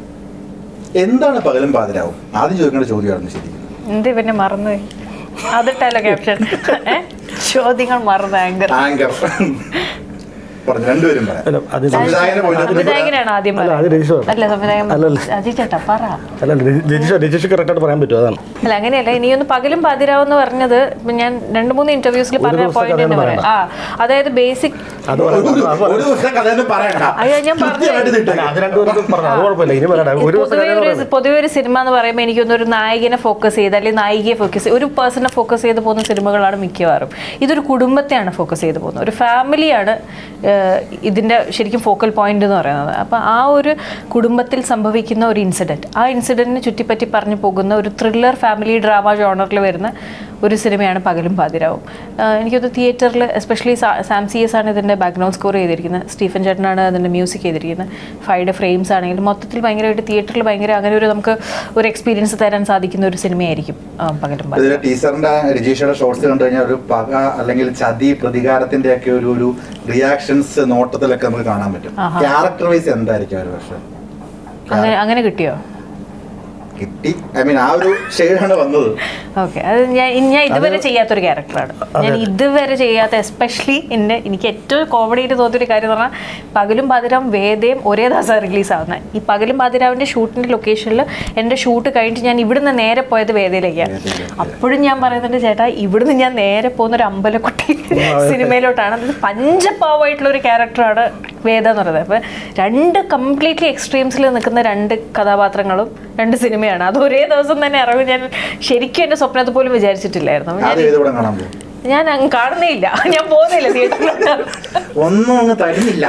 എന്താണ് പകലും പാതിരാവും ആദ്യം ചോദിക്കേണ്ട ചോദ്യമായിരുന്നു ശരിക്കും എന്ത് പിന്നെ മറന്നുപോയി അതിട്ടല്ലോ ക്യാപ്ഷൻ ചോദ്യങ്ങൾ മറന്ന ആങ്കർ ആങ്കർ പറഞ്ഞു രണ്ടുപേരും പറയാം അല്ല അത് സംവിധായകനെ point of view സംവിധായകനാണ് ആദ്യം അല്ല, അത് പറയുന്നത്. രജിഷ പറഞ്ഞു. അല്ല സംവിധായകൻ അല്ലല്ല. അജി ചേട്ടാ പറ അല്ല രജിഷ രജിഷ കറക്റ്റായിട്ട് പറയാൻ പറ്റും അതാണ് അല്ല അങ്ങനെയല്ല ഇനിയൊന്ന് പകലും പതിരാവെന്ന് പറഞ്ഞത് ഇപ്പൊ ഞാൻ രണ്ട് മൂന്ന് ഇന്റർവ്യൂസിൽ ഒരു പറഞ്ഞ ദിവസത്തെ പോയിന്റ് തന്നെ കഥയൊന്നും പറയാം ആ അതായത് ബേസിക് അത് ഒരു പറയാം. അത് ഒരു ദിവസത്തെ കഥയൊന്നും പറയണ്ട അയ്യോ, ഞാൻ പറഞ്ഞു. കൃത്യമായിട്ട് അല്ല, തിട്ടേക്ക്. അത് രണ്ടുപേർക്കും പറഞ്ഞു അത് കുഴപ്പമില്ല ഇനി പറയണ്ട ഒരു ദിവസം പൊതുവെ കാര്യം ഒരു പറയുന്നത് പൊതുവെ ഒരു സിനിമ എന്ന് പറയുമ്പോൾ എനിക്കൊന്നും ഒരു നായകനെ ഫോക്കസ് ചെയ്ത് അല്ലെങ്കിൽ നായികയെ ഫോക്കസ് ചെയ്ത് ഒരു പേഴ്സണെ ഫോക്കസ് ചെയ്ത് പോകുന്ന സിനിമകളാണ് മിക്കവാറും ഇതൊരു കുടുംബത്തെയാണ് ഫോക്കസ് ചെയ്ത് പോകുന്നത് ഒരു ഫാമിലിയാണ് ഇതിൻ്റെ ശരിക്കും ഫോക്കൽ പോയിന്റ് എന്ന് പറയുന്നത് അപ്പോൾ ആ ഒരു കുടുംബത്തിൽ സംഭവിക്കുന്ന ഒരു ഇൻസിഡൻറ്റ് ആ ഇൻസിഡൻറ്റിനെ ചുറ്റിപ്പറ്റി പറഞ്ഞു പോകുന്ന ഒരു ത്രില്ലർ ഫാമിലി ഡ്രാമ ജോണറിൽ വരുന്ന ഒരു സിനിമയാണ് പകലും പാതിരാവും ആഹ് എനിക്കത് തിയേറ്ററിൽ എസ്പെഷ്യലി സാം സി എസ് ആണ് ഇതിൻ്റെ ബാക്ക്ഗ്രൗണ്ട് സ്കോർ ചെയ്തിരിക്കുന്നത് സ്റ്റീഫൻ ചേട്ടനാണ് അതിൻ്റെ മ്യൂസിക് ചെയ്തിരിക്കുന്നത് ഫൈഡ് ഫ്രെയിംസ് ആണെങ്കിലും മൊത്തത്തിൽ ഭയങ്കരമായിട്ട് തിയേറ്ററിൽ ഭയങ്കര അങ്ങനെ ഒരു നമുക്ക് ഒരു എക്സ്പീരിയൻസ് തരാൻ സാധിക്കുന്ന ഒരു സിനിമയായിരിക്കും ആഹ് പകലും പാതിരാവും ഇതിലെ ടീച്ചറിന്റെ രജീഷയുടെ ഷോർട്സ് കണ്ടു കഴിഞ്ഞാൽ ഒരു പക അല്ലെങ്കിൽ ചതി പ്രതികാരത്തിന്റെ ഒക്കെ ഒരു ഒരു റിയാക്ഷൻസ് നോട്ടത്തിലൊക്കെ നമുക്ക് കാണാൻ പറ്റും ആഹാ. ക്യാരക്ടർ വൈസ് എന്തായിരിക്കും ഒരു പക്ഷേ അങ്ങനെ അങ്ങനെ കിട്ടിയോ കിട്ടി ഐ മീൻ ആ ഒരു ഷെയ്ഡാണ് വന്നത് ഓക്കെ അത് ഞാൻ ഞാൻ ഇതുവരെ ചെയ്യാത്തൊരു ക്യാരക്ടറാണ് ഞാൻ ഇതുവരെ ചെയ്യാത്ത എസ്പെഷ്യലി എൻ്റെ എനിക്ക് ഏറ്റവും കോമഡി ആയിട്ട് തോന്നിയൊരു കാര്യം എന്ന് പറഞ്ഞാൽ പകലും പാതിരാവും വേദയും ഒരേ ദിവസം റിലീസ് ആവുന്നത് ഈ പകലും പാതിരാവിൻ്റെ ഷൂട്ടിൻ്റെ ലൊക്കേഷനിൽ എൻ്റെ ഷൂട്ട് കഴിഞ്ഞിട്ട് ഞാൻ ഇവിടുന്ന് നേരെ പോയത് വേദയിലേക്കാണ് അപ്പോഴും ഞാൻ പറയുന്നുണ്ട് ചേട്ടാ ഇവിടുന്ന് ഞാൻ നേരെ പോകുന്ന ഒരു അമ്പലക്കുട്ടി സിനിമയിലോട്ടാണ് അത് പഞ്ചപാവമായിട്ടുള്ള ഒരു ക്യാരക്ടറാണ് വേദ എന്ന് പറയുന്നത് അപ്പം രണ്ട് കംപ്ലീറ്റ്ലി എക്സ്ട്രീംസിൽ നിൽക്കുന്ന രണ്ട് കഥാപാത്രങ്ങളും രണ്ട് സിനിമയാണ് അത് ഒരേ ദിവസം തന്നെ ഇറങ്ങും ഞാൻ ശരിക്കും എൻ്റെ സ്വപ്നത്തിൽ പോലും വിചാരിച്ചിട്ടില്ലായിരുന്നു അപ്പം ഞാൻ ആദ്യം ഏത് പടം കാണാൻ പോകും ഞാൻ അങ്ങ് കാണുന്നേ ഇല്ല ഞാൻ പോകുന്നില്ല തിയേറ്ററിലോട്ട് ഒന്നും അങ്ങ് തരുന്നില്ല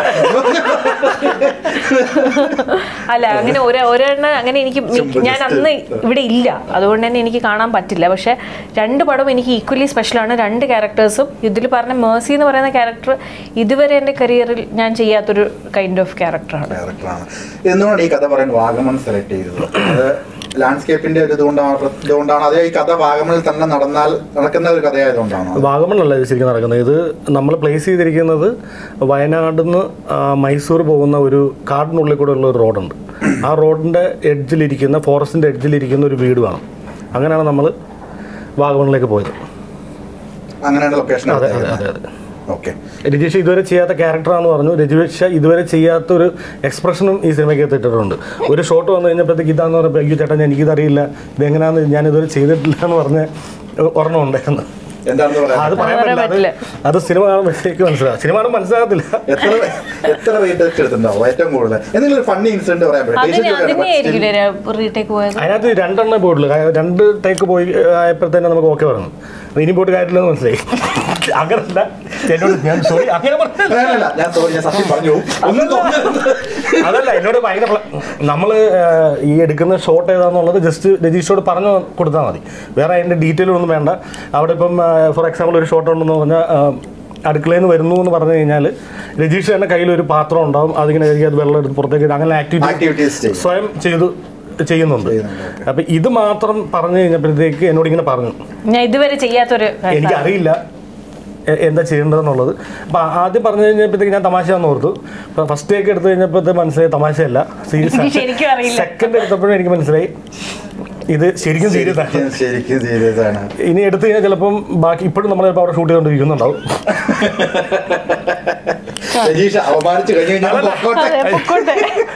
അല്ല അങ്ങനെ ഒരു ഒരെണ്ണം അങ്ങനെ എനിക്ക് മി- ചുമ്മാ ഞാൻ just- അന്ന് ഇവിടെ ഇല്ല അതുകൊണ്ട് തന്നെ എനിക്ക് കാണാൻ പറ്റില്ല പക്ഷെ രണ്ട് പടം എനിക്ക് ഈക്വലി സ്പെഷ്യലാണ് രണ്ട് ക്യാരക്ടേഴ്സും ഇതിൽ പറഞ്ഞ മേഴ്സി എന്ന് പറയുന്ന ക്യാരക്ടർ ഇതുവരെ എൻ്റെ കരിയറിൽ ഞാൻ ചെയ്യാത്തൊരു കൈൻഡ് ഓഫ് ക്യാരക്ടറാണ് ഡയറക്ടറാണ് എന്തുകൊണ്ടാണ് ഈ കഥ പറയാൻ വാഗമൺ സെലക്ട് ചെയ്തത് അത് ലാൻഡ്സ്കേപ്പിന്റെ ഒരു ഇതുകൊണ്ടാണ് ഇതുകൊണ്ടാണ് അതേ ഈ കഥ വാഗമണിൽ തന്നെ നടന്നാൽ നടക്കുന്ന ഒരു കഥയായതുകൊണ്ടാണോ വാഗമണ്ണല്ല ഇത് ശരിക്കും നടക്കുന്നത് ഇത് നമ്മൾ പ്ലേസ് ചെയ്തിരിക്കുന്നത് വയനാട് നിന്ന് മൈസൂർ പോകുന്ന ഒരു കാടിനുള്ളിൽ കൂടെ ഉള്ള ഒരു റോഡുണ്ട് ആ റോഡിൻ്റെ എഡ്ജിലിരിക്കുന്ന ഫോറസ്റ്റിൻ്റെ എഡ്ജിലിരിക്കുന്ന ഒരു വീട് വേണം അങ്ങനെയാണ് നമ്മൾ വാഗമണിലേക്ക് പോയത് അങ്ങനെയാണ് ലൊക്കേഷൻ അതെ അതെ അതെ അതെ ഓക്കെ രജീഷ് ഇതുവരെ ചെയ്യാത്ത ക്യാരക്ടറാന്ന് പറഞ്ഞു രജീഷ് ഇതുവരെ ചെയ്യാത്ത ഒരു എക്സ്പ്രഷനും ഈ സിനിമയ്ക്ക് എത്തിയിട്ടുണ്ട് ഒരു ഷോട്ട് വന്നു കഴിഞ്ഞപ്പോഴത്തേക്ക് ഇതാന്ന് പറഞ്ഞപ്പോൾ അയ്യോ ചേട്ടാ ഞാൻ എനിക്കിതറിയില്ല ഇതെങ്ങനെയാന്ന് ഞാൻ ഇതുവരെ ചെയ്തിട്ടില്ല എന്ന് പറഞ്ഞ് ഒരെണ്ണം ഉണ്ടായിരുന്നു എന്താണെന്ന് പറയാം അത് പറയാൻ അത് പറയാൻ പറ്റില്ല അത് അത് സിനിമ കാണുമ്പോഴത്തേക്ക് മനസ്സിലാവും സിനിമ കാണുമ്പോൾ മനസ്സിലാകത്തില്ല എത്ര എത്ര റേറ്റ് എടുത്തിട്ടുണ്ടാവും ഏറ്റവും കൂടുതൽ എന്തെങ്കിലും ഒരു ഫണ്ണി ഇൻസിഡന്റ് പറയാൻ അതിന് പറ്റും അതിനെയായിരിക്കും റീടേക്ക് പോയത് അതിനകത്ത് രണ്ടെണ്ണേ പോയിട്ടുള്ളൂ കാര്യം രണ്ട് ടേക്ക് പോയി ആയപ്പോഴത്തേനെ നമുക്ക് ഓക്കെ പറഞ്ഞു അപ്പൊ ഇനി പോയിട്ട് കാര്യമില്ലെന്ന് മനസ്സിലായി അങ്ങനല്ല എന്നോട് ഞാൻ സോറി അങ്ങനെ പറഞ്ഞല്ല അല്ല ഞാൻ സോറി ഞാൻ സത്യം പറഞ്ഞു ഒന്നും തോന്നരുത് അതല്ല എന്നോട് ഭയങ്കര പ്ല- നമ്മള് ഏഹ്, ഈ എടുക്കുന്ന ഷോട്ട് ഏതാന്നുള്ളത് ജസ്റ്റ് രജീഷോട് പറഞ്ഞു കൊടുത്താൽ മതി വേറെ അതിന്റെ ഡീറ്റെയിൽ ഒന്നും വേണ്ട അവിടെ ഇപ്പം ഫോർ എക്സാമ്പിൾ ഒരു ഷോട്ട് ഉണ്ടെന്ന് പറഞ്ഞാൽ അടുക്കളയിൽ നിന്ന് വരുന്നു എന്ന് പറഞ്ഞു കഴിഞ്ഞാൽ രജീഷ് തന്നെ കയ്യിൽ ഒരു പാത്രം ഉണ്ടാവും അതിങ്ങനെ കഴുകി അത് വെള്ളം എടുത്ത് പുറത്തേക്ക് ഇടും. അങ്ങനെ Activities ആക്ടിവിറ്റി ചെയ്യും. സ്വയം ചെയ്തു ചെയ്യുന്നുണ്ട് ചെയ്യുന്നുണ്ട്, അപ്പൊ ഇത് മാത്രം പറഞ്ഞു കഴിഞ്ഞപ്പോഴത്തേക്ക് എന്നോട് ഇങ്ങനെ പറഞ്ഞു ഞാൻ ഇതുവരെ ചെയ്യാത്തൊരു എനിക്കറിയില്ല എ- എന്താ ചെയ്യേണ്ടതെന്നുള്ളത് അപ്പം ആദ്യം പറഞ്ഞു കഴിഞ്ഞപ്പോഴത്തേക്ക് ഞാൻ തമാശയാന്ന് ഓർത്തു അപ്പം ഫസ്റ്റ് ടേക്ക് എടുത്തു കഴിഞ്ഞപ്പോഴത്തെ മനസ്സിലായി തമാശയല്ല എനിക്ക് ശരിക്കും അറിയില്ല. സെക്കൻഡ് എടുത്തപ്പോഴും എനിക്ക് മനസ്സിലായി ഇത് ശരിക്കും സീരിയസ് ആണ് ശരിക്കും ശരിക്കും സീരിയസ് ആണ് ഇനി എടുത്തു കഴിഞ്ഞാൽ ചിലപ്പം ബാക്കി ഇപ്പോഴും നമ്മൾ ചിലപ്പോൾ അവിടെ ഷൂട്ട് ചെയ്തുകൊണ്ടിരിക്കുന്നുണ്ടാവും രജീഷ് അവമാനിച്ചു കഴിഞ്ഞു കഴിഞ്ഞാൽ പൊക്കോട്ടെ. അതെ, പൊക്കോട്ടെ.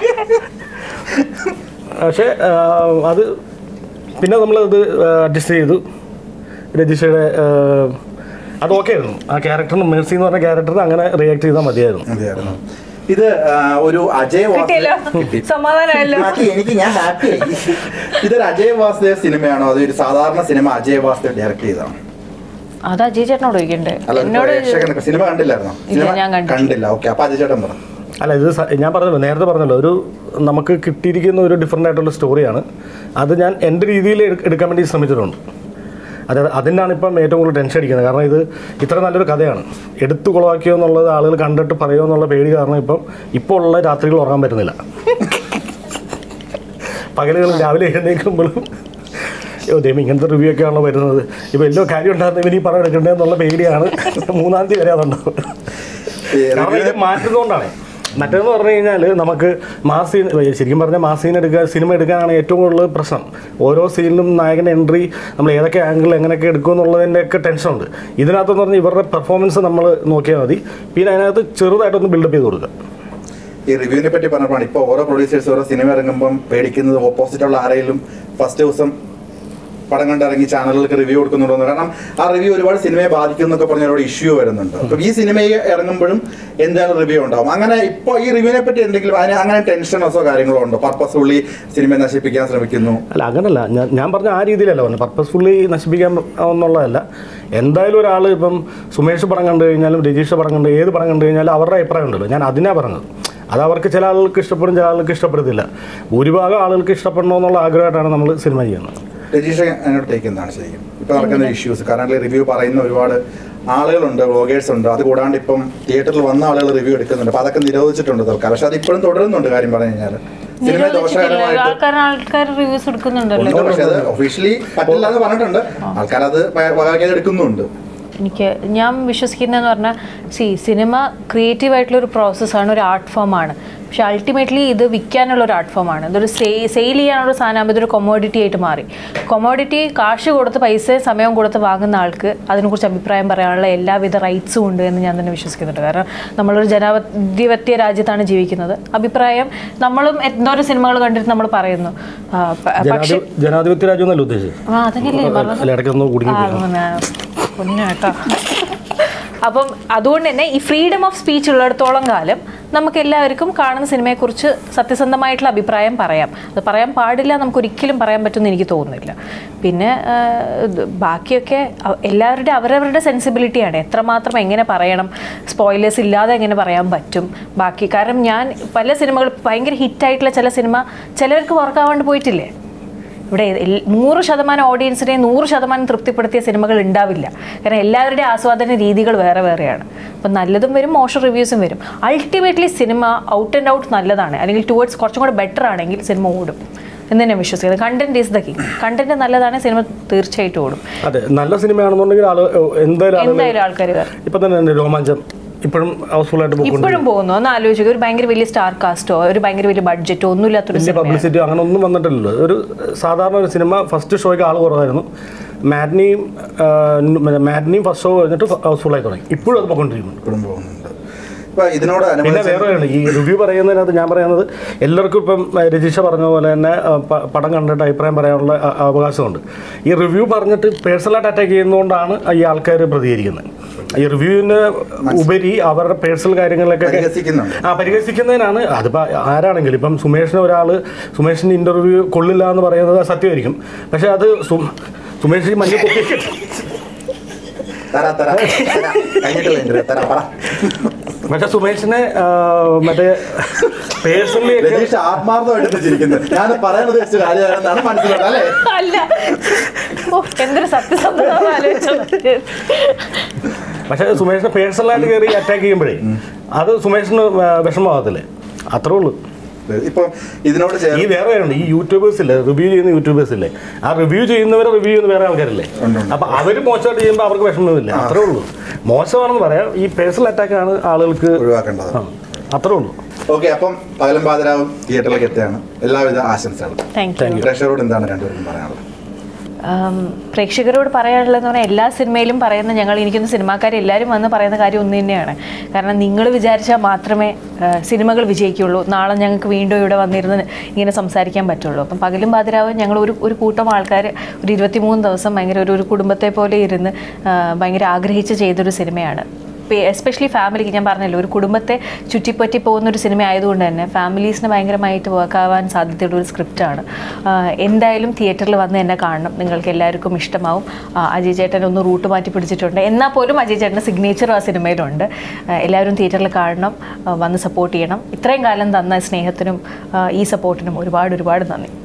പക്ഷേ ആ, അത് പിന്നെ നമ്മളത് അഡ്ജസ്റ്റ് ചെയ്തു രജിഷയുടെ ആ, അത് ഓക്കെ ആയിരുന്നു ആ ക്യാരക്ടറിന് മേഴ്സി എന്ന് പറഞ്ഞ ക്യാരക്ടറിന് അങ്ങനെ റിയാക്ട് ചെയ്താൽ മതിയായിരുന്നു അതെയായിരുന്നു. ഇത് ആ, ഒരു അജയ് കിട്ടിയല്ലോ വാസുദേവ് സമാധാനമല്ലോ ബാക്കി എനിക്ക് ഞാൻ ഹാപ്പി ഇതൊരു അജയ് വാസുദേവ് സിനിമയാണോ അത് ഒരു സാധാരണ സിനിമ അജയ് വാസുദേവ് ഡയറക്ട് ചെയ്തതാണോ അത് അജയ് ചേട്ടനോട് ചോദിക്കണ്ടേ അല്ല ഒരു എന്നോട് പ്രേക്ഷകനൊക്കെ സിനിമ കണ്ടില്ലായിരുന്നോ ഇല്ല, സിനിമ ഞാൻ കണ്ടിട്ടില്ല. കണ്ടില്ല ഓക്കെ അപ്പൊ അജയ് ചേട്ടൻ പറ അല്ല ഇത് സ- ഞാൻ പറഞ്ഞല്ലോ നേരത്തെ പറഞ്ഞല്ലോ ഒരു നമുക്ക് കിട്ടിയിരിക്കുന്ന ഒരു ഡിഫറെൻ്റ് ആയിട്ടുള്ള സ്റ്റോറിയാണ് അത് ഞാൻ എൻ്റെ രീതിയിൽ എടു- എടുക്കാൻ വേണ്ടി ശ്രമിച്ചിട്ടുണ്ട് അതായത് അതിനാണ് ഇപ്പം ഏറ്റവും കൂടുതൽ ടെൻഷൻ അടിക്കുന്നത് കാരണം ഇത് ഇത്ര നല്ലൊരു കഥയാണ് എടുത്തു കുളവാക്കിയോ എന്നുള്ളത് ആളുകൾ കണ്ടിട്ട് പറയുമോ എന്നുള്ള പേടി കാരണം ഇപ്പം ഇപ്പോൾ ഉള്ള രാത്രികൾ ഉറങ്ങാൻ പറ്റുന്നില്ല പകലുകളും രാവിലെ എഴുന്നേൽക്കുമ്പോഴും അയ്യോ ദൈവം ഇങ്ങനത്തെ റിവ്യൂ ഒക്കെയാണല്ലോ വരുന്നത് ഇപ്പോൾ എല്ലോ കാര്യം ഉണ്ടാകുന്ന ഇവനീ പടം എടുക്കണ്ടേ എന്നുള്ള പേടിയാണ് മൂന്നാം തീയതി വരെ അതുണ്ടാവും ഈ കാരണം ഇത് മാറ്റുന്നതുകൊണ്ടാണ് മറ്റേന്ന് പറഞ്ഞു കഴിഞ്ഞാൽ നമുക്ക് മാസ് സീൻ ശരിക്കും പറഞ്ഞാൽ മാസ് സീൻ എടുക്കുക സിനിമ എടുക്കാനാണ് ഏറ്റവും കൂടുതൽ പ്രശ്നം ഓരോ സീനിലും നായകൻ്റെ എൻട്രി നമ്മൾ ഏതൊക്കെ ആംഗിൾ എങ്ങനെയൊക്കെ എടുക്കും എന്നുള്ളതിൻ്റെ ഒക്കെ ടെൻഷനുണ്ട് ഇതിനകത്തെന്ന് പറഞ്ഞാൽ ഇവരുടെ പെർഫോമൻസ് നമ്മൾ നോക്കിയാൽ മതി പിന്നെ അതിനകത്ത് ചെറുതായിട്ടൊന്ന് ബിൽഡപ്പ് ചെയ്ത് കൊടുക്കുക ഈ റിവ്യൂവിനെ പറ്റി പറഞ്ഞപ്പോഴാണ് ഇപ്പോൾ ഓരോ പ്രൊഡ്യൂസേഴ്സ് ഓരോ സിനിമ ഇറങ്ങുമ്പം പേടിക്കുന്നത് ഓപ്പോസിറ്റ് ഉള്ള ആരെങ്കിലും ഫസ്റ്റ് ദിവസം പടം കണ്ടിറങ്ങി ചാനലുകൾക്ക് റിവ്യൂ കൊടുക്കുന്നുണ്ടോ കാരണം ആ റിവ്യൂ ഒരുപാട് സിനിമയെ ബാധിക്കും എന്നൊക്കെ പറഞ്ഞ ഒരുപാട് ഇഷ്യൂ വരുന്നുണ്ട് അപ്പം ഈ സിനിമയെ ഇറങ്ങുമ്പോഴും എന്തായാലും റിവ്യൂ ഉണ്ടാവും അങ്ങനെ ഇപ്പോൾ ഈ റിവ്യൂവിനെ പറ്റി എന്തെങ്കിലും അതിന് അങ്ങനെ ടെൻഷനോസോ കാര്യങ്ങളോ ഉണ്ടോ പർപ്പസ്ഫുള്ളി സിനിമയെ നശിപ്പിക്കാൻ ശ്രമിക്കുന്നു അല്ല അങ്ങനല്ല ഞാൻ ഞാൻ പറഞ്ഞ ആ രീതിയിലല്ല പറഞ്ഞു പർപ്പസ്ഫുള്ളി നശിപ്പിക്കാൻ എന്നുള്ളതല്ല എന്തായാലും ഒരാൾ ഇപ്പം സുമേഷ് പടം കണ്ടു കഴിഞ്ഞാലും രജീഷ് പടം കണ്ടു ഏത് പടം കണ്ടു കഴിഞ്ഞാലും അവരുടെ അഭിപ്രായം ഉണ്ടല്ലോ ഞാൻ അതിനാ പറഞ്ഞത് അത് അവർക്ക് ചില ആളുകൾക്ക് ഇഷ്ടപ്പെടും ചില ആളുകൾക്ക് ഇഷ്ടപ്പെടുന്നില്ല ഭൂരിഭാഗം ആളുകൾക്ക് ഇഷ്ടപ്പെടണമെന്നുള്ള ആഗ്രഹമായിട്ടാണ് നമ്മൾ സിനിമ ചെയ്യുന്നത് രജീഷ് എന്നോട് ടേക്ക് എന്താണ് ശരിക്കും ഇപ്പൊ നടക്കുന്ന ഇഷ്യൂസ് കാരണം റിവ്യൂ പറയുന്ന ഒരുപാട് ആളുകളുണ്ട് വ്ളോഗേഴ്സ് ഉണ്ട് അത് കൂടാണ്ട് ഇപ്പം തിയേറ്ററിൽ വന്ന ആളുകൾ റിവ്യൂ എടുക്കുന്നുണ്ട് അപ്പൊ അതൊക്കെ നിരോധിച്ചിട്ടുണ്ട് തൽക്കാലം പക്ഷെ അത് ഇപ്പോഴും തുടരുന്നുണ്ട് കാര്യം പറഞ്ഞു കഴിഞ്ഞാൽ സിനിമ നിരോധിച്ചിട്ടില്ല ദോഷകരമായിട്ട് ആൾക്കാർ ആൾക്കാർ റിവ്യൂസ് എടുക്കുന്നുണ്ടല്ലോ ഉണ്ട് പക്ഷെ അത് ഒഫീഷ്യലി പറ്റില്ല എന്ന് പറഞ്ഞിട്ടുണ്ട് ആൾക്കാർ അത് വകാക്കി എടുക്കുന്നുണ്ട് എനിക്ക് ഞാൻ വിശ്വസിക്കുന്നതെന്ന് പറഞ്ഞാൽ സി സിനിമ ക്രിയേറ്റീവ് ആയിട്ടുള്ള ഒരു പ്രോസസ്സാണ് ഒരു ആർട്ട് ഫോമാണ് പക്ഷെ അൾട്ടിമേറ്റ്ലി ഇത് വിൽക്കാനുള്ള ഒരു ആർട്ട് ഫോമാണ് ഇതൊരു സെയിൽ ചെയ്യാനുള്ള സാധനം ഇതൊരു കൊമോഡിറ്റി ആയിട്ട് മാറി കൊമോഡിറ്റി കാശ് കൊടുത്ത് പൈസ സമയം കൊടുത്ത് വാങ്ങുന്ന ആൾക്ക് അതിനെക്കുറിച്ച് അഭിപ്രായം പറയാനുള്ള എല്ലാവിധ റൈറ്റ്സും ഉണ്ട് എന്ന് ഞാൻ തന്നെ വിശ്വസിക്കുന്നുണ്ട് കാരണം നമ്മളൊരു ജനാധിപത്യ രാജ്യത്താണ് ജീവിക്കുന്നത് അഭിപ്രായം നമ്മളും എന്തോരം സിനിമകൾ കണ്ടിട്ട് നമ്മൾ പറയുന്നു ആ, പ- പക്ഷേ ജനാധി- ജനാധിപത്യ രാജ്യം എന്നല്ല ഉദ്ദേശിച്ചത് ആ അതന്നെയല്ലേ പറഞ്ഞത് അല്ല ഇടയ്ക്കൊന്ന് കുടുങ്ങി ആ, പിന്നെ പൊന്നു കേട്ടോ അപ്പം അതുകൊണ്ട് തന്നെ ഈ ഫ്രീഡം ഓഫ് സ്പീച്ച് ഉള്ളിടത്തോളം കാലം നമുക്ക് എല്ലാവർക്കും കാണുന്ന സിനിമയെക്കുറിച്ച് സത്യസന്ധമായിട്ടുള്ള അഭിപ്രായം പറയാം അത് പറയാൻ പാടില്ല നമുക്ക് ഒരിക്കലും പറയാൻ പറ്റുമെന്ന് എനിക്ക് തോന്നുന്നില്ല പിന്നെ ആ, ഇത് ബാക്കിയൊക്കെ അ- എല്ലാവരുടെ അവരവരുടെ സെൻസിബിലിറ്റിയാണ് എത്രമാത്രം എങ്ങനെ പറയണം സ്പോയിലേഴ്സ് ഇല്ലാതെ എങ്ങനെ പറയാൻ പറ്റും ബാക്കി കാരണം ഞാൻ പല സിനിമകൾ ഭയങ്കര ഹിറ്റായിട്ടുള്ള ചില സിനിമ ചിലർക്ക് വർക്കാവാണ്ട് പോയിട്ടില്ലേ ഇവിടെ എൽ- നൂറ് ശതമാനം ഓഡിയൻസിനെ നൂറ് ശതമാനം തൃപ്തിപ്പെടുത്തിയ സിനിമകൾ ഉണ്ടാവില്ല കാരണം എല്ലാവരുടെയും ആസ്വാദന രീതികൾ വേറെ വേറെയാണ് അപ്പം നല്ലതും വരും മോശം റിവ്യൂസും വരും ultimately cinema out and out നല്ലതാണ് അല്ലെങ്കിൽ ടുവേർഡ്സ് കുറച്ചും കൂടെ ബെറ്റർ ആണെങ്കിൽ സിനിമ ഓടും എന്ന് ഞാൻ വിശ്വസിക്കുന്നത് content is the king content നല്ലതാണെങ്കിൽ സിനിമ തീർച്ചയായിട്ടും ഓടും അതെ നല്ല സിനിമയാണെന്നുണ്ടെങ്കിൽ ആള് എന്തായാലും ആളുകൾ എന്തായാലും ആൾക്കാർ ഇപ്പം തന്നെ ഉണ്ട് രോമാഞ്ചം ഇപ്പോഴും ഹൗസ്ഫുൾ ആയിട്ട് പോകുന്നുണ്ട് ഇപ്പോഴും പോകുന്നു ഒന്ന് ആലോചിക്കുക ഒരു ഭയങ്കര വലിയ സ്റ്റാർ കാസ്റ്റോ ഒരു ഭയങ്കര വലിയ ബഡ്ജറ്റോ ഒന്നുമില്ലാത്തൊരു വലിയ സിനിമയാണ് പബ്ലിസിറ്റി അങ്ങനെ ഒന്നും വന്നിട്ടില്ലല്ലോ ഒരു സാധാരണ ഒരു സിനിമ ഫസ്റ്റ് ഷോയ്ക്ക് ആൾ കുറവായിരുന്നു മാറ്റിനെയും മാറ്റിനെയും ഫസ്റ്റ് ഷോ കഴിഞ്ഞിട്ട് ഹൗസ്ഫുൾ ആയി തുടങ്ങി ഇപ്പോഴും അത് പോയിക്കൊണ്ടിരിക്കുന്നു ഇപ്പോഴും പോകുന്നുണ്ട് ഇപ്പൊ ഇതിനോട് പിന്നെ അനുബന്ധിച്ച് വേറെയാണ് ഈ റിവ്യൂ പറയുന്നതിനകത്ത് ഞാൻ പറയുന്നത് എല്ലാവർക്കും ഇപ്പം ഏഹ്, രജിഷ പറഞ്ഞ പോലെ തന്നെ ആ, പ- പടം കണ്ടിട്ട് അഭിപ്രായം പറയാനുള്ള അ- അവകാശമുണ്ട് ഈ റിവ്യൂ പറഞ്ഞിട്ട് പേഴ്സണലായിട്ട് അറ്റാക്ക് ചെയ്യുന്നതുകൊണ്ടാണ് ഈ ആൾക്കാർ പ്രതികരിക്കുന്നത് ഈ റിവ്യൂവിന് ഉപരി അവരുടെ പേഴ്സണൽ കാര്യങ്ങളിലൊക്കെ പരിഹസിക്കുന്നുണ്ട് ആ പരിഹസിക്കുന്നതിനാണ് അതിപ്പോൾ ആരാണെങ്കിലും ഇപ്പം സുമേഷിന് ഒരാൾ സുമേഷിൻ്റെ ഇൻ്റർവ്യൂ കൊള്ളില്ല എന്ന് പറയുന്നത് സത്യമായിരിക്കും പക്ഷേ അത് സു- സുമേഷ് ഈ മഞ്ഞ കുപ്പി തരാ തരാ തരാ. കഴിഞ്ഞിട്ടില്ല interview. തരാ പറ പക്ഷേ സുമേഷിനെ ആ, മറ്റേ പേഴ്സണലി ഒക്കെ രജീഷ് ആത്മാർത്ഥമായിട്ട് ചിരിക്കുന്നത് ഞാൻ പറയാൻ ഉദ്ദേശിച്ച കാര്യമാണെന്നാണ് മനസ്സിലായത് അല്ലേ അല്ല ഓ എന്തൊരു സത്യസന്ധത ആലോചിച്ചത് പക്ഷേ സുമേഷിനെ പേഴ്സണലായിട്ട് കയറി അറ്റാക്ക് ചെയ്യുമ്പോഴേ അത് സുമേഷിന് വ- വിഷമമാകത്തില്ലേ അത്രേ ഉള്ളൂ ഇപ്പം ഇതിനോട് ഈ ചേർന്ന് വേറെ കാര്യമുണ്ട് ഈ യൂട്യൂബേഴ്സ് ഇല്ലേ റിവ്യൂ ചെയ്യുന്ന യൂട്യൂബേഴ്സ് ഇല്ലേ ആ റിവ്യൂ ചെയ്യുന്നവരെ റിവ്യൂ ചെയ്യുന്ന വേറെ ആൾക്കാരില്ലേ അപ്പൊ അവർ മോശമായിട്ട് ചെയ്യുമ്പോൾ അവർക്ക് വിഷമമില്ല അത്രേ ഉള്ളൂ മോശമാണെന്ന് പറയാം ഈ പേഴ്സണൽ അറ്റാക്കാണ് ആളുകൾക്ക് ഒഴിവാക്കേണ്ടത് ആ, അത്രേ ഉള്ളൂ ഓക്കെ അപ്പം പകലും പാതിരാവും തിയേറ്ററിലേക്ക് എത്തുകയാണ് എല്ലാവിധ ആശംസകളും താങ്ക് യു പ്രേക്ഷകരോട് എന്താണ് രണ്ടുപേർക്കും പറയാനുള്ളത് ആം, പ്രേക്ഷകരോട് പറയാനുള്ളതെന്ന് പറഞ്ഞാൽ എല്ലാ സിനിമയിലും പറയുന്ന ഞങ്ങൾ എനിക്കൊന്ന് സിനിമാക്കാർ എല്ലാവരും വന്ന് പറയുന്ന കാര്യം ഒന്ന് തന്നെയാണ് കാരണം നിങ്ങൾ വിചാരിച്ചാൽ മാത്രമേ ആ, സിനിമകൾ വിജയിക്കുള്ളൂ നാളെ ഞങ്ങൾക്ക് വീണ്ടും ഇവിടെ വന്നിരുന്ന് ഇങ്ങനെ സംസാരിക്കാൻ പറ്റുള്ളൂ അപ്പം പകലും പാതിരാവും ഞങ്ങൾ ഒരു ഒരു കൂട്ടം ആൾക്കാർ ഒരു ഇരുപത്തിമൂന്ന് ദിവസം ഭയങ്കര ഒരു ഒരു കുടുംബത്തെ പോലെ ഇരുന്ന് ആ, ഭയങ്കര ആഗ്രഹിച്ച് ചെയ്തൊരു സിനിമയാണ് എസ്പെഷ്യലി ഫാമിലിക്ക് ഞാൻ പറഞ്ഞല്ലോ ഒരു കുടുംബത്തെ ചുറ്റിപ്പറ്റി പോകുന്ന ഒരു സിനിമ ആയതുകൊണ്ട് തന്നെ ഫാമിലീസിന് ഭയങ്കരമായിട്ട് വർക്ക് ആവാൻ സാധ്യതയുള്ള ഒരു സ്ക്രിപ്റ്റാണ് എന്തായാലും തിയേറ്ററിൽ വന്ന് എന്നെ കാണണം നിങ്ങൾക്ക് എല്ലാവർക്കും ഇഷ്ടമാവും ആ, അജയ് ചേട്ടൻ ഒന്ന് റൂട്ട് മാറ്റി പിടിച്ചിട്ടുണ്ട് എന്നാൽ പോലും അജയ് ചേട്ടൻ്റെ സിഗ്നേച്ചർ ആ സിനിമയിലുണ്ട് ആ, എല്ലാവരും തിയേറ്ററിൽ കാണണം ആ, വന്ന് സപ്പോർട്ട് ചെയ്യണം ഇത്രയും കാലം തന്ന സ്നേഹത്തിനും ആ, ഈ സപ്പോർട്ടിനും ഒരുപാട് ഒരുപാട് നന്ദി